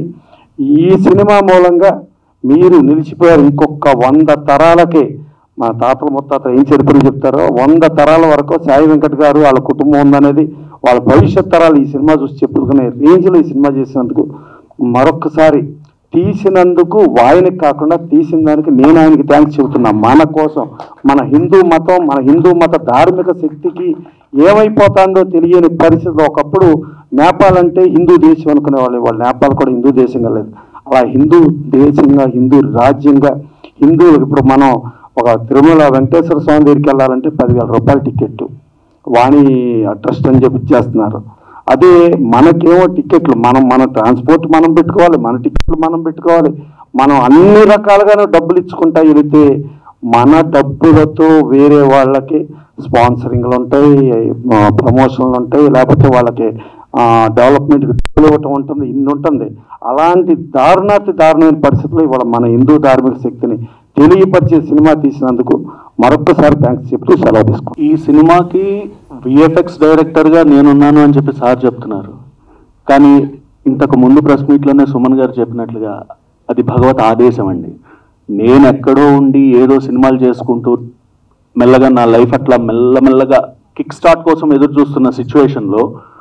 ఈ సినిమా మూలంగా మీరు నిలిచిపోయారు ఇంకొక వంద తరాలకే మా తాతల ముత్తాతలు ఏం చరిత్ర చెప్తారో వంద తరాల వరకు సాయి వెంకట్ గారు వాళ్ళ కుటుంబం ఉందనేది వాళ్ళ భవిష్యత్ తరాలు ఈ సినిమా చూసి చెప్పుకునే రేంజ్లో ఈ సినిమా చేసినందుకు మరొకసారి తీసినందుకు వాయనకి కాకుండా తీసిన దానికి నేను ఆయనకి థ్యాంక్స్ చెబుతున్నా మన కోసం మన హిందూ మతం మన హిందూ మత ధార్మిక శక్తికి ఏమైపోతుందో తెలియని పరిస్థితిలో ఒకప్పుడు నేపాల్ అంటే హిందూ దేశం అనుకునే వాళ్ళు వాళ్ళు నేపాల్ కూడా హిందూ దేశంగా లేదు అలా హిందూ దేశంగా హిందూ రాజ్యంగా హిందువులకు ఇప్పుడు మనం ఒక తిరుమల వెంకటేశ్వర స్వామి దగ్గరికి వెళ్ళాలంటే పదివేల రూపాయల టికెట్ వాణి ట్రస్ట్ అని చెప్పి చేస్తున్నారు అదే మనకేమో టికెట్లు మనం మన ట్రాన్స్పోర్ట్ మనం పెట్టుకోవాలి మన టికెట్లు మనం పెట్టుకోవాలి మనం అన్ని రకాలుగానే డబ్బులు ఇచ్చుకుంటా వెళితే మన డబ్బులతో వేరే వాళ్ళకి స్పాన్సరింగ్లు ఉంటాయి ఆ, ప్రమోషన్లు ఉంటాయి లేకపోతే వాళ్ళకి డెవలప్మెంట్కి డబ్బులు ఇవ్వటం ఉంటుంది ఇన్ని ఉంటుంది అలాంటి దారుణాతి దారుణమైన పరిస్థితుల్లో ఇవాళ మన హిందూ ధార్మిక శక్తిని తెలియపరిచే సినిమా తీసినందుకు మరొక్కసారి థ్యాంక్స్ చెప్తూ సెలవు తీసుకో ఈ సినిమాకి విఎఫ్ఎక్స్ డైరెక్టర్గా నేనున్నాను అని చెప్పి సార్ చెప్తున్నారు కానీ ఇంతకు ముందు ప్రెస్ మీట్లోనే సుమన్ గారు చెప్పినట్లుగా అది భగవత్ ఆదేశం అండి నేను ఎక్కడో ఉండి ఏదో సినిమాలు చేసుకుంటూ మెల్లగా నా లైఫ్ అట్లా మెల్లమెల్లగా కిక్ స్టార్ట్ కోసం ఎదురు చూస్తున్న సిచ్యువేషన్లో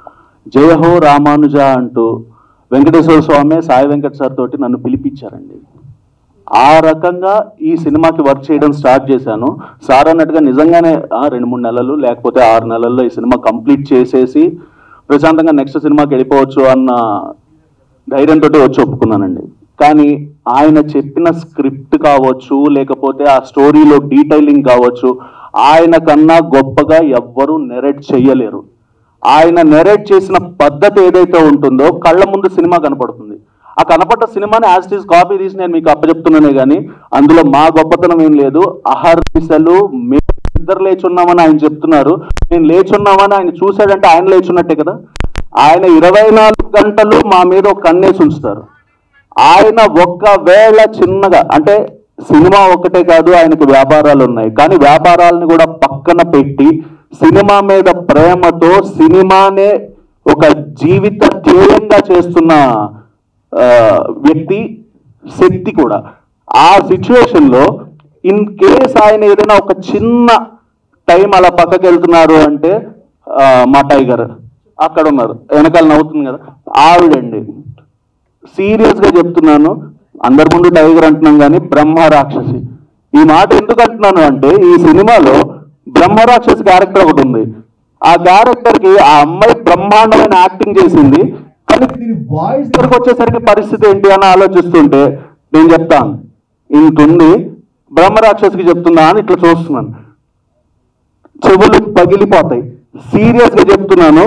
జయహో రామానుజ అంటూ వెంకటేశ్వర స్వామి సాయి వెంకట సార్ తోటి నన్ను పిలిపించారండి ఆ రకంగా ఈ సినిమాకి వర్క్ చేయడం స్టార్ట్ చేశాను సార్ అన్నట్టుగా నిజంగానే ఆ, రెండు మూడు నెలలు లేకపోతే ఆరు నెలల్లో ఈ సినిమా కంప్లీట్ చేసేసి ప్రశాంతంగా నెక్స్ట్ సినిమాకి వెళ్ళిపోవచ్చు అన్న ధైర్యంతో వచ్చి ఒప్పుకున్నానండి కానీ ఆయన చెప్పిన స్క్రిప్ట్ కావచ్చు లేకపోతే ఆ స్టోరీలో డీటెయిలింగ్ కావచ్చు ఆయన కన్నా గొప్పగా ఎవ్వరూ నెరేట్ చెయ్యలేరు ఆయన నెరేట్ చేసిన పద్ధతి ఏదైతే ఉంటుందో కళ్ళ ముందు సినిమా కనపడుతుంది ఆ కనపడ్డ సినిమాని యాజ్ ఇట్ ఈస్ కాపీ తీసి నేను మీకు అప్పచెప్తున్నానే కానీ అందులో మా గొప్పతనం ఏం లేదు అహర్నిశలు మేము ఇద్దరు లేచున్నామని ఆయన చెప్తున్నారు నేను లేచున్నామని ఆయన చూశాడంటే ఆయన లేచున్నట్టే కదా ఆయన ఇరవై నాలుగు గంటలు మా మీద ఒక కన్నేసి ఉంచుతారు ఆయన ఒక్కవేళ చిన్నగా అంటే సినిమా ఒక్కటే కాదు ఆయనకు వ్యాపారాలు ఉన్నాయి కానీ వ్యాపారాలను కూడా పక్కన పెట్టి సినిమా మీద ప్రేమతో సినిమానే ఒక జీవిత ధ్యేయంగా చేస్తున్న ఆ, వ్యక్తి శక్తి కూడా ఆ సిచ్యువేషన్ లో ఇన్ కేస్ ఆయన ఏదైనా ఒక చిన్న టైం అలా పక్కకి వెళ్తున్నారు అంటే ఆ, మా టైగర్ అక్కడ ఉన్నారు వెనకాల నవ్వుతుంది కదా ఆవిడండి సీరియస్ గా చెప్తున్నాను అందరి ముందు టైగర్ అంటున్నాం కానీ బ్రహ్మ రాక్షసి ఈ మాట ఎందుకు అంటున్నాను అంటే ఈ సినిమాలో బ్రహ్మ రాక్షసి క్యారెక్టర్ ఒకటి ఉంది ఆ క్యారెక్టర్ కి ఆ అమ్మాయి బ్రహ్మాండమైన యాక్టింగ్ చేసింది కానీ దీని వాయిస్ ఇక్కడికి వచ్చేసరికి పరిస్థితి ఏంటి అని ఆలోచిస్తుంటే నేను చెప్తాను ఇంత ఉంది బ్రహ్మ రాక్షసికి చెప్తుందా అని ఇట్లా చూస్తున్నాను చెవులు పగిలిపోతాయి సీరియస్ గా చెప్తున్నాను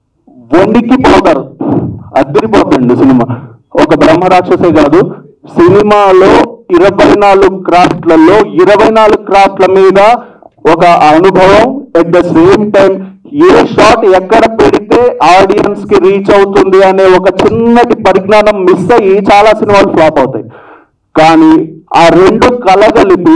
వండికి పోతారు అద్దరిపోతుంది సినిమా ఒక బ్రహ్మ రాక్షసే కాదు సినిమాలో ఇరవై నాలుగు క్రాఫ్ట్లలో ఇరవై నాలుగు క్రాఫ్ట్ల మీద ఒక అనుభవం at the same time a shot ఎక్కడ పెడితే ఆడియన్స్ కి రీచ్ అవుతుంది అనే ఒక చిన్నటి పరిజ్ఞానం మిస్ అయ్యి చాలా సినిమాలు ఫ్లాప్ అవుతాయి కానీ ఆ రెండు కలగలిపి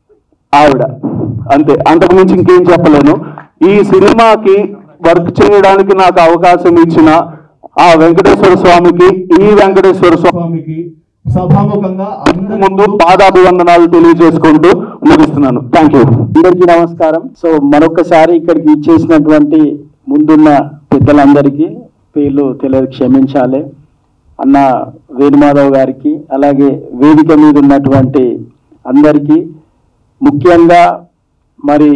ఆవిడ అంతే అంతకు మించి ఇంకేం చెప్పలేను ఈ సినిమాకి వర్క్ చేయడానికి నాకు అవకాశం ఇచ్చిన ఆ వెంకటేశ్వర స్వామికి ఈ వెంకటేశ్వర స్వామి స్వామికి సభాముఖంగా అందరి ముందు పాదాభివందనాలు తెలియజేసుకుంటూ ముగిస్తున్నాను థ్యాంక్ యూ అందరికీ నమస్కారం సో మరొకసారి ఇక్కడికి ఇచ్చేసినటువంటి ముందున్న పెద్దలందరికీ పేర్లు తెలియదు క్షమించాలి అన్న వేణుమాధవ్ గారికి అలాగే వేదిక మీద ఉన్నటువంటి అందరికీ ముఖ్యంగా మరి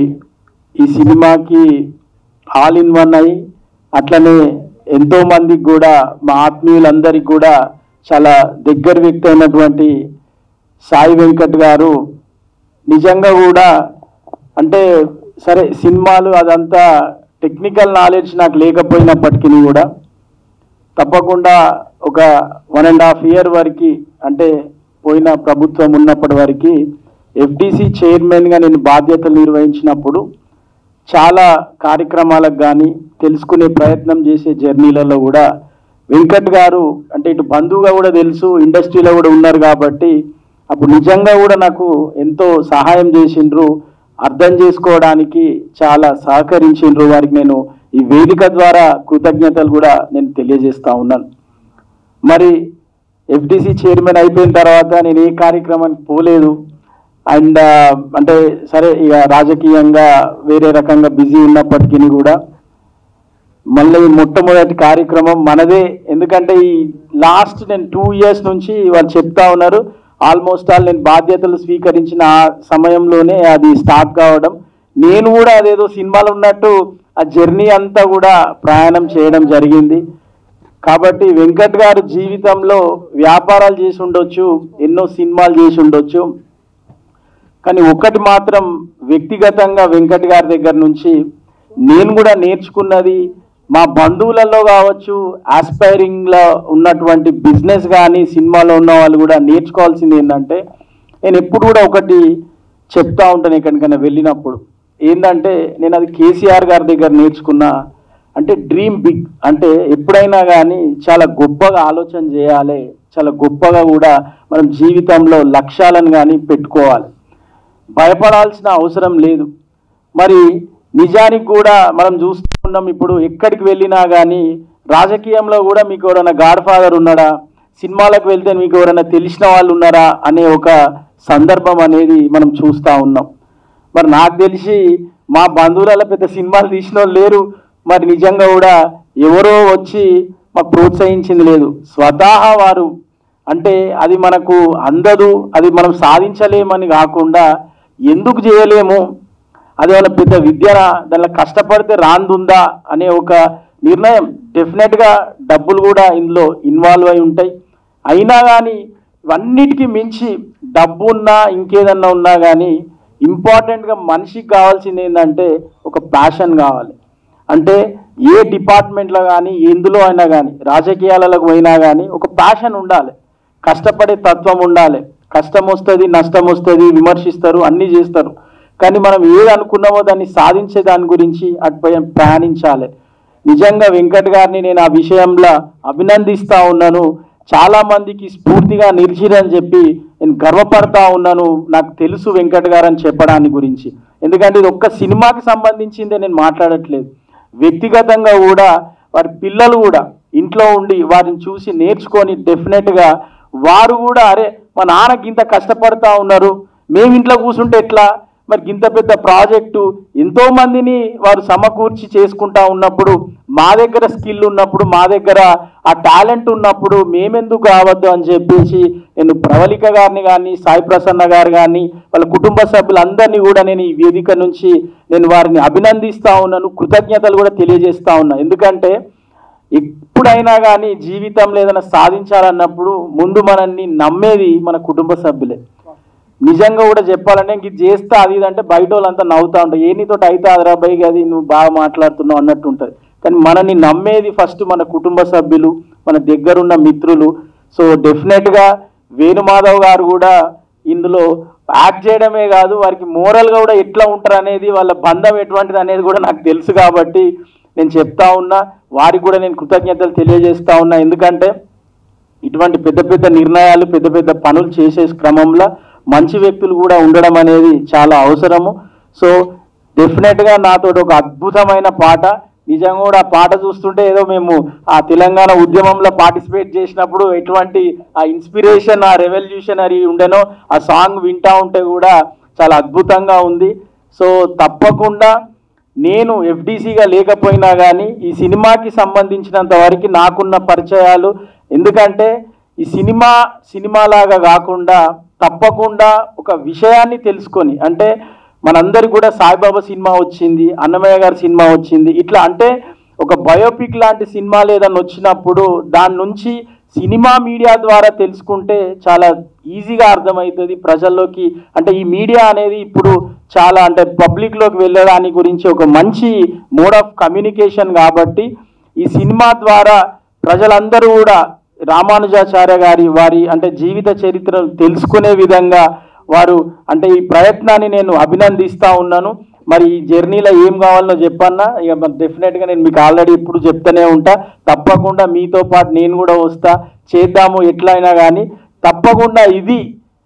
ఈ సినిమాకి ఆల్ ఇన్ వన్ అయి అట్లనే ఎంతో మందికి కూడా మా ఆత్మీయులందరికీ కూడా చాలా దగ్గర వ్యక్తి అయినటువంటి సాయి వెంకట్ గారు నిజంగా కూడా అంటే సరే సినిమాలు అదంతా టెక్నికల్ నాలెడ్జ్ నాకు లేకపోయినప్పటికీ కూడా తప్పకుండా ఒక వన్ అండ్ హాఫ్ ఇయర్ వరకు అంటే పోయిన ప్రభుత్వం ఉన్నప్పటి వరకు ఎఫ్డిసి చైర్మన్గా నేను బాధ్యతలు నిర్వహించినప్పుడు చాలా కార్యక్రమాలకు కానీ తెలుసుకునే ప్రయత్నం చేసే జర్నీలలో కూడా వెంకట్ గారు అంటే ఇటు బంధువుగా కూడా తెలుసు ఇండస్ట్రీలో కూడా ఉన్నారు కాబట్టి అప్పుడు నిజంగా కూడా నాకు ఎంతో సహాయం చేసిండ్రు అర్థం చేసుకోవడానికి చాలా సహకరించిండ్రు వారికి నేను ఈ వేదిక ద్వారా కృతజ్ఞతలు కూడా నేను తెలియజేస్తా ఉన్నాను మరి ఎఫ్డిసి చైర్మన్ అయిపోయిన తర్వాత నేను ఏ కార్యక్రమానికి పోలేదు అండ్ అంటే సరే ఇక రాజకీయంగా వేరే రకంగా బిజీ ఉన్నప్పటికీ కూడా మళ్ళీ ఈ మొట్టమొదటి కార్యక్రమం మనదే ఎందుకంటే ఈ లాస్ట్ నేను టూ ఇయర్స్ నుంచి వాళ్ళు చెప్తా ఉన్నారు ఆల్మోస్ట్ ఆల్ నేను బాధ్యతలు స్వీకరించిన ఆ సమయంలోనే అది స్టార్ట్ కావడం నేను కూడా అదేదో సినిమాలో ఉన్నట్టు ఆ జర్నీ అంతా కూడా ప్రయాణం చేయడం జరిగింది కాబట్టి వెంకట్ గారు జీవితంలో వ్యాపారాలు చేసి ఉండొచ్చు ఎన్నో సినిమాలు చేసి ఉండొచ్చు కానీ ఒకటి మాత్రం వ్యక్తిగతంగా వెంకట్ గారి దగ్గర నుంచి నేను కూడా నేర్చుకున్నది మా బంధువులలో కావచ్చు ఆస్పైరింగ్ లో ఉన్నటువంటి బిజినెస్ కానీ సినిమాలో ఉన్న వాళ్ళు కూడా నేర్చుకోవాల్సింది ఏంటంటే నేను ఎప్పుడు కూడా ఒకటి చెప్తా ఉంటాను ఎక్కడికైనా వెళ్ళినప్పుడు ఏంటంటే నేను అది కేసీఆర్ గారి దగ్గర నేర్చుకున్న అంటే డ్రీమ్ బిగ్ అంటే ఎప్పుడైనా కానీ చాలా గొప్పగా ఆలోచన చేయాలి చాలా గొప్పగా కూడా మనం జీవితంలో లక్ష్యాలను కానీ పెట్టుకోవాలి భయపడాల్సిన అవసరం లేదు మరి నిజానికి కూడా మనం చూస్తూ ఉన్నాం ఇప్పుడు ఎక్కడికి వెళ్ళినా కానీ రాజకీయంలో కూడా మీకు ఎవరైనా గాడ్ ఫాదర్ ఉన్నాడా సినిమాలకు వెళ్తే మీకు ఎవరైనా తెలిసిన వాళ్ళు ఉన్నారా అనే ఒక సందర్భం అనేది మనం చూస్తూ ఉన్నాం మరి నాకు తెలిసి మా బంధువులలో పెద్ద సినిమాలు తీసిన వాళ్ళు లేరు మరి నిజంగా కూడా ఎవరో వచ్చి మాకు ప్రోత్సహించింది లేదు స్వతహా వారు అంటే అది మనకు అందదు అది మనం సాధించలేమని కాకుండా ఎందుకు చేయలేము అదేమైనా పెద్ద విద్యనా దానిలో కష్టపడితే రాందుందా అనే ఒక నిర్ణయం డెఫినెట్గా డబ్బులు కూడా ఇందులో ఇన్వాల్వ్ అయి ఉంటాయి అయినా కానీ ఇవన్నిటికీ మించి డబ్బు ఉన్నా ఇంకేదన్నా ఉన్నా కానీ ఇంపార్టెంట్గా మనిషికి కావాల్సింది ఏంటంటే ఒక ప్యాషన్ కావాలి అంటే ఏ డిపార్ట్మెంట్లో కానీ ఎందులో అయినా కానీ రాజకీయాలకు పోయినా కానీ ఒక ప్యాషన్ ఉండాలి కష్టపడే తత్వం ఉండాలి కష్టం వస్తుంది నష్టం వస్తుంది విమర్శిస్తారు అన్నీ చేస్తారు కానీ మనం ఏది అనుకున్నామో దాన్ని సాధించే దాని గురించి అటుపై ప్రయాణించాలి నిజంగా వెంకట్ గారిని నేను ఆ విషయంలో అభినందిస్తా ఉన్నాను చాలా మందికి స్ఫూర్తిగా నిలిచిరని చెప్పి నేను గర్వపడతా ఉన్నాను నాకు తెలుసు వెంకట్ గారు అని చెప్పడానికి గురించి ఎందుకంటే ఇది ఒక్క సినిమాకి సంబంధించిందే నేను మాట్లాడట్లేదు వ్యక్తిగతంగా కూడా వారి పిల్లలు కూడా ఇంట్లో ఉండి వారిని చూసి నేర్చుకొని డెఫినెట్గా వారు కూడా అరే మా నాన్నకి ఇంత కష్టపడతా ఉన్నారు మేము ఇంట్లో కూర్చుంటే ఎట్లా మరి ఇంత పెద్ద ప్రాజెక్టు ఎంతో మందిని వారు సమకూర్చి చేసుకుంటా ఉన్నప్పుడు మా దగ్గర స్కిల్ ఉన్నప్పుడు మా దగ్గర ఆ టాలెంట్ ఉన్నప్పుడు మేమెందుకు కావద్దు అని చెప్పేసి నేను ప్రవళిక గారిని కానీ సాయి ప్రసన్న గారు కానీ వాళ్ళ కుటుంబ సభ్యులందరినీ కూడా నేను ఈ వేదిక నుంచి నేను వారిని అభినందిస్తా ఉన్నాను కృతజ్ఞతలు కూడా తెలియజేస్తా ఉన్నా ఎందుకంటే ఎప్పుడైనా కానీ జీవితంలో ఏదైనా సాధించాలన్నప్పుడు ముందు మనల్ని నమ్మేది మన కుటుంబ సభ్యులే నిజంగా కూడా చెప్పాలంటే ఇంక ఇది చేస్తా అది ఇది అంటే బయట వాళ్ళంతా నవ్వుతా ఉంటారు ఏ నీతో అయితే అదరాబాయి అది నువ్వు బాగా మాట్లాడుతున్నావు అన్నట్టు ఉంటుంది కానీ మనని నమ్మేది ఫస్ట్ మన కుటుంబ సభ్యులు మన దగ్గరున్న మిత్రులు సో డెఫినెట్గా వేణుమాధవ్ గారు కూడా ఇందులో యాక్ట్ చేయడమే కాదు వారికి మోరల్గా కూడా ఎట్లా ఉంటారు అనేది వాళ్ళ బంధం ఎటువంటిది అనేది కూడా నాకు తెలుసు కాబట్టి నేను చెప్తా ఉన్నా వారికి కూడా నేను కృతజ్ఞతలు తెలియజేస్తా ఉన్నా ఎందుకంటే ఇటువంటి పెద్ద పెద్ద నిర్ణయాలు పెద్ద పెద్ద పనులు చేసే క్రమంలో మంచి వ్యక్తులు కూడా ఉండడం అనేది చాలా అవసరము సో డెఫినెట్గా నాతో ఒక అద్భుతమైన పాట నిజంగా కూడా ఆ పాట చూస్తుంటే ఏదో మేము ఆ తెలంగాణ ఉద్యమంలో పార్టిసిపేట్ చేసినప్పుడు ఎటువంటి ఆ ఇన్స్పిరేషన్ ఆ రెవల్యూషనరీ ఉండెనో ఆ సాంగ్ వింటా ఉంటే కూడా చాలా అద్భుతంగా ఉంది సో తప్పకుండా నేను ఎఫ్డీసీగా లేకపోయినా కానీ ఈ సినిమాకి సంబంధించినంత వరకు నాకున్న పరిచయాలు ఎందుకంటే ఈ సినిమా సినిమాలాగా కాకుండా తప్పకుండా ఒక విషయాన్ని తెలుసుకొని అంటే మనందరికి కూడా సాయిబాబా సినిమా వచ్చింది అన్నమయ్య గారి సినిమా వచ్చింది ఇట్లా అంటే ఒక బయోపిక్ లాంటి సినిమాలు ఏదైనా వచ్చినప్పుడు దాని నుంచి సినిమా మీడియా ద్వారా తెలుసుకుంటే చాలా ఈజీగా అర్థమవుతుంది ప్రజల్లోకి అంటే ఈ మీడియా అనేది ఇప్పుడు చాలా అంటే పబ్లిక్లోకి వెళ్ళడానికి గురించి ఒక మంచి మోడ్ ఆఫ్ కమ్యూనికేషన్ కాబట్టి ఈ సినిమా ద్వారా ప్రజలందరూ కూడా రామానుజాచార్య గారి వారి అంటే జీవిత చరిత్రను తెలుసుకునే విధంగా వారు అంటే ఈ ప్రయత్నాన్ని నేను అభినందిస్తా ఉన్నాను మరి ఈ జర్నీలో ఏం కావాలనో చెప్పన్నా ఇక మరి డెఫినెట్గా నేను మీకు ఆల్రెడీ ఇప్పుడు చెప్తూనే ఉంటా తప్పకుండా మీతో పాటు నేను కూడా వస్తా చేద్దాము ఎట్లయినా కానీ తప్పకుండా ఇది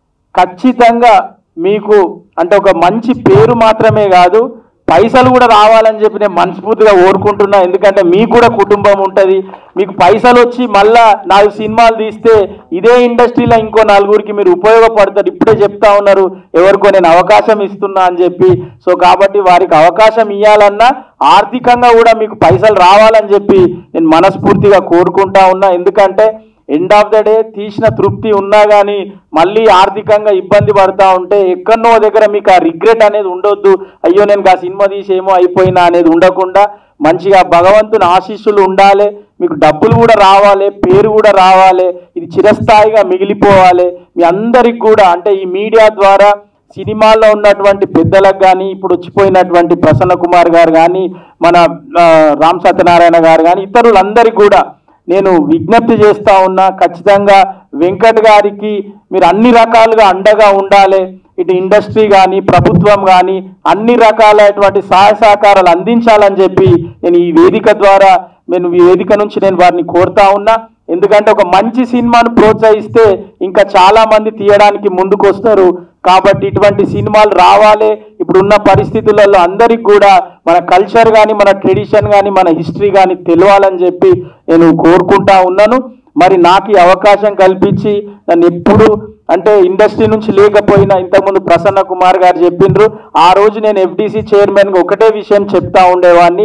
ఖచ్చితంగా మీకు అంటే ఒక మంచి పేరు మాత్రమే కాదు పైసలు కూడా రావాలని చెప్పి నేను మనస్ఫూర్తిగా కోరుకుంటున్నా ఎందుకంటే మీకు కూడా కుటుంబం ఉంటుంది మీకు పైసలు వచ్చి మళ్ళా నాలుగు సినిమాలు తీస్తే ఇదే ఇండస్ట్రీలో ఇంకో నలుగురికి మీరు ఉపయోగపడతారు ఇప్పుడే చెప్తా ఉన్నారు ఎవరికో నేను అవకాశం ఇస్తున్నా అని చెప్పి సో కాబట్టి వారికి అవకాశం ఇవ్వాలన్నా ఆర్థికంగా కూడా మీకు పైసలు రావాలని చెప్పి నేను మనస్ఫూర్తిగా కోరుకుంటా ఉన్నా ఎందుకంటే ఎండ్ ఆఫ్ ద డే తీసిన తృప్తి ఉన్నా కానీ మళ్ళీ ఆర్థికంగా ఇబ్బంది పడతా ఉంటే ఎక్కడనో దగ్గర మీకు ఆ రిగ్రెట్ అనేది ఉండొద్దు అయ్యో నేను ఆ సినిమా తీసేమో అయిపోయినా అనేది ఉండకుండా మంచిగా భగవంతుని ఆశీస్సులు ఉండాలి మీకు డబ్బులు కూడా రావాలి పేరు కూడా రావాలి ఇది చిరస్థాయిగా మిగిలిపోవాలి మీ అందరికి కూడా అంటే ఈ మీడియా ద్వారా సినిమాల్లో ఉన్నటువంటి పెద్దలకు కానీ ఇప్పుడు వచ్చిపోయినటువంటి ప్రసన్న కుమార్ గారు కానీ మన ఆ, రామ్ సత్యనారాయణ గారు కానీ ఇతరులందరికీ కూడా నేను విజ్ఞప్తి చేస్తా ఉన్నా ఖచ్చితంగా వెంకట్ గారికి మీరు అన్ని రకాలుగా అండగా ఉండాలి ఇటు ఇండస్ట్రీ కానీ ప్రభుత్వం కానీ అన్ని రకాలైనటువంటి సహాయ సహకారాలు అందించాలని చెప్పి నేను ఈ వేదిక ద్వారా నేను ఈ వేదిక నుంచి నేను వారిని కోరుతా ఉన్నా ఎందుకంటే ఒక మంచి సినిమాను ప్రోత్సహిస్తే ఇంకా చాలా మంది తీయడానికి ముందుకు వస్తారు కాబట్టి ఇటువంటి సినిమాలు రావాలి ఇప్పుడు ఉన్న పరిస్థితులలో అందరికి కూడా మన కల్చర్ కానీ మన ట్రెడిషన్ కానీ మన హిస్టరీ కానీ తెలియాలని చెప్పి నేను కోరుకుంటా ఉన్నాను మరి నాకు ఈ అవకాశం కల్పించి నన్ను ఎప్పుడు అంటే ఇండస్ట్రీ నుంచి లేకపోయినా ఇంతకుముందు ప్రసన్న కుమార్ గారు చెప్పిండ్రు ఆ రోజు నేను ఎఫ్డీసీ చైర్మన్గా ఒకటే విషయం చెప్తా ఉండేవాడిని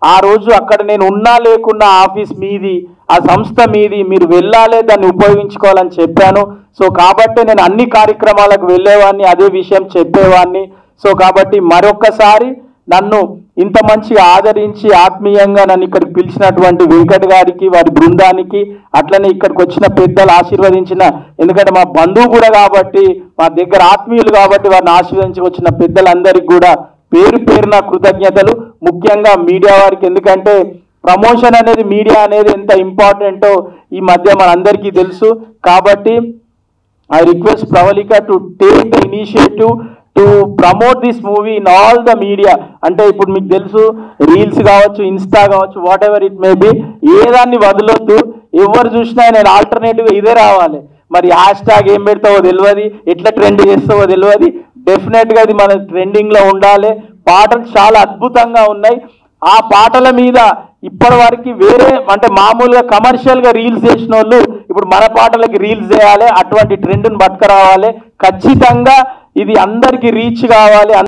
ఆ రోజు అక్కడ నేను ఉన్నా లేకున్నా ఆఫీస్ మీది ఆ సంస్థ మీది మీరు వెళ్ళాలి దాన్ని ఉపయోగించుకోవాలని చెప్పాను సో కాబట్టి నేను అన్ని కార్యక్రమాలకు వెళ్ళేవాడిని అదే విషయం చెప్పేవాడిని సో కాబట్టి మరొక్కసారి నన్ను ఇంత మంచిగా ఆదరించి ఆత్మీయంగా నన్ను ఇక్కడికి పిలిచినటువంటి వెంకట్ గారికి వారి బృందానికి అట్లనే ఇక్కడికి వచ్చిన పెద్దలు ఆశీర్వదించిన ఎందుకంటే మా బంధువు కూడా కాబట్టి మా దగ్గర ఆత్మీయులు కాబట్టి వారిని ఆశీర్వదించి వచ్చిన పెద్దలందరికీ కూడా పేరు పేరున కృతజ్ఞతలు ముఖ్యంగా మీడియా వారికి ఎందుకంటే ప్రమోషన్ అనేది మీడియా అనేది ఎంత ఇంపార్టెంటో ఈ మధ్య మనందరికీ తెలుసు కాబట్టి I request Pravalika to take the initiative to promote this movie in all the media అంటే ఇప్పుడు మీకు తెలుసు రీల్స్ కావచ్చు ఇన్స్టా కావచ్చు whatever it may be ఏ దాన్ని వదలొద్దు ఎవరు చూసినా నేను ఆల్టర్నేటివ్ ఇదే రావాలి మరి హ్యాష్ ట్యాగ్ ఏం పెడతావో తెలియదు ఎట్లా ట్రెండ్ చేస్తావో తెలియదు డెఫినెట్గా అది మన ట్రెండింగ్లో ఉండాలి పాటలు చాలా అద్భుతంగా ఉన్నాయి ఆ పాటల మీద ఇప్పటి వరకు వేరే అంటే మామూలుగా కమర్షియల్ గా రీల్స్ చేసిన వాళ్ళు ఇప్పుడు మన పాటలకి రీల్స్ చేయాలి అటువంటి ట్రెండ్ని పట్టుకురావాలి ఖచ్చితంగా ఇది అందరికి రీచ్ కావాలి